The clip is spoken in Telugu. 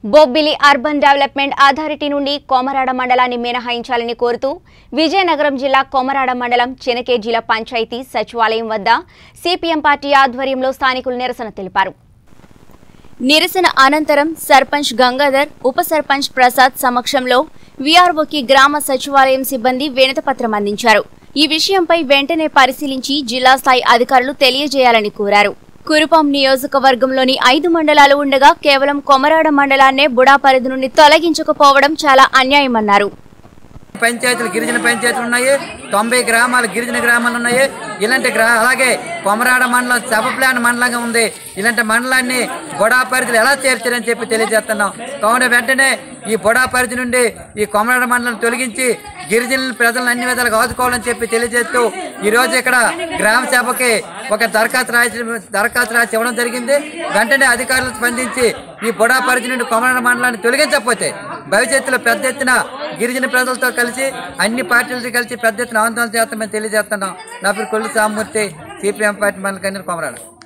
బొబ్బిలి అర్బన్ డెవలప్మెంట్ అథారిటీ నుండి కొమరాడ మండలాన్ని మినహాయించాలని కోరుతూ విజయనగరం జిల్లా కొమరాడ మండలం చెనకేజీల పంచాయతీ సచివాలయం వద్ద సిపిఎం పార్టీ ఆధ్వర్యంలో స్థానికులు నిరసన తెలిపారు నిరసన అనంతరం సర్పంచ్ గంగాధర్ ఉప సర్పంచ్ ప్రసాద్ సమక్షంలో వీఆర్ఓకి గ్రామ సచివాలయం సిబ్బంది వినతిపత్రం అందించారు ఈ విషయంపై వెంటనే పరిశీలించి జిల్లా స్థాయి అధికారులు తెలియజేయాలని కోరారు కురుపాం నియోజకవర్గంలోని ఐదు మండలాలు ఉండగా కేవలం కొమరాడ మండలాన్నే బుడా పరిధి నుండి తొలగించకపోవడం చాలా అన్యాయమన్నారు పంచాయతీలు గిరిజన పంచాయతీలు ఉన్నాయి తొంభై గ్రామాలు గిరిజన గ్రామాలు ఉన్నాయి ఇలాంటి గ్రా అలాగే కొమరాడ మండలం సబ ప్లాన్ మండలంగా ఉంది ఇలాంటి మండలాన్ని బొడా పరిధిలో ఎలా చేర్చారని చెప్పి తెలియజేస్తున్నాం కావున వెంటనే ఈ బొడా పరిధి నుండి ఈ కొమరాడ మండలం తొలగించి గిరిజనుల ప్రజలను అన్ని విధాలుగా ఆదుకోవాలని చెప్పి తెలియజేస్తూ ఈ రోజు ఇక్కడ గ్రామ సభకి ఒక దరఖాస్తు రాసి దరఖాస్తు రాసి ఇవ్వడం జరిగింది వెంటనే అధికారులు స్పందించి ఈ బొడా పరిధి నుండి కొమరాడ మండలాన్ని తొలగించకపోతే భవిష్యత్తులో పెద్ద ఎత్తున గిరిజన ప్రజలతో కలిసి అన్ని పార్టీలతో కలిసి పెద్ద ఎత్తున ఆందోళన చేస్తామని తెలియజేస్తున్నాం నా పేరు కొల్లు సామూర్తి సిపిఎం పార్టీ మండలి కన్నీరు కొమరాడు